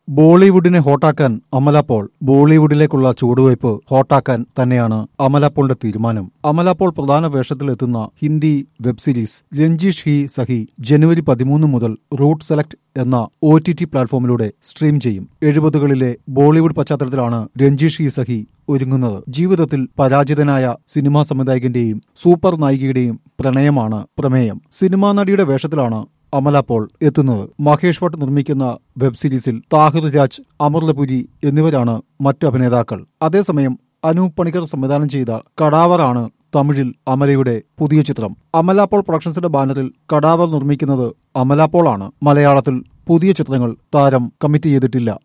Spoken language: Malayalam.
ബോളിവുഡിനെ ഹോട്ടാക്കാൻ അമല പോൾ ബോളിവുഡിലേക്കുള്ള ചുവടുവയ്പ് ഹോട്ടാക്കാൻ തന്നെയാണ് അമല പോളിന്റെ തീരുമാനം അമല പോൾ പ്രധാന വേഷത്തിലെത്തുന്ന ഹിന്ദി വെബ് സീരീസ് രഞ്ജീഷ് ഹി സഹി ജനുവരി പതിമൂന്ന് മുതൽ റൂട്ട് സെലക്ട് എന്ന ഒ ടി ടി പ്ലാറ്റ്ഫോമിലൂടെ സ്ട്രീം ചെയ്യും എഴുപതുകളിലെ ബോളിവുഡ് പശ്ചാത്തലത്തിലാണ് രഞ്ജീഷ് ഹി സഹി ഒരുങ്ങുന്നത് ജീവിതത്തിൽ പരാജിതനായ സിനിമാ സംവിധായകന്റെയും സൂപ്പർ നായികയുടെയും പ്രണയമാണ് പ്രമേയം സിനിമാ നടിയുടെ വേഷത്തിലാണ് അമല പോൾ എത്തുന്നത് മഹേഷ് ഭട്ട് നിർമ്മിക്കുന്ന വെബ് സീരീസിൽ താഹിർ രാജ് അമൃതപുരി എന്നിവരാണ് മറ്റു അഭിനേതാക്കൾ അതേസമയം അനൂപ് പണിക്കർ സംവിധാനം ചെയ്ത കടാവറാണ് തമിഴിൽ അമലയുടെ പുതിയ ചിത്രം അമല പോൾ പ്രൊഡക്ഷൻസിന്റെ ബാനറിൽ കടാവർ നിർമ്മിക്കുന്നത് അമല പോൾ ആണ് മലയാളത്തിൽ പുതിയ ചിത്രങ്ങൾ താരം കമ്മിറ്റ് ചെയ്തിട്ടില്ല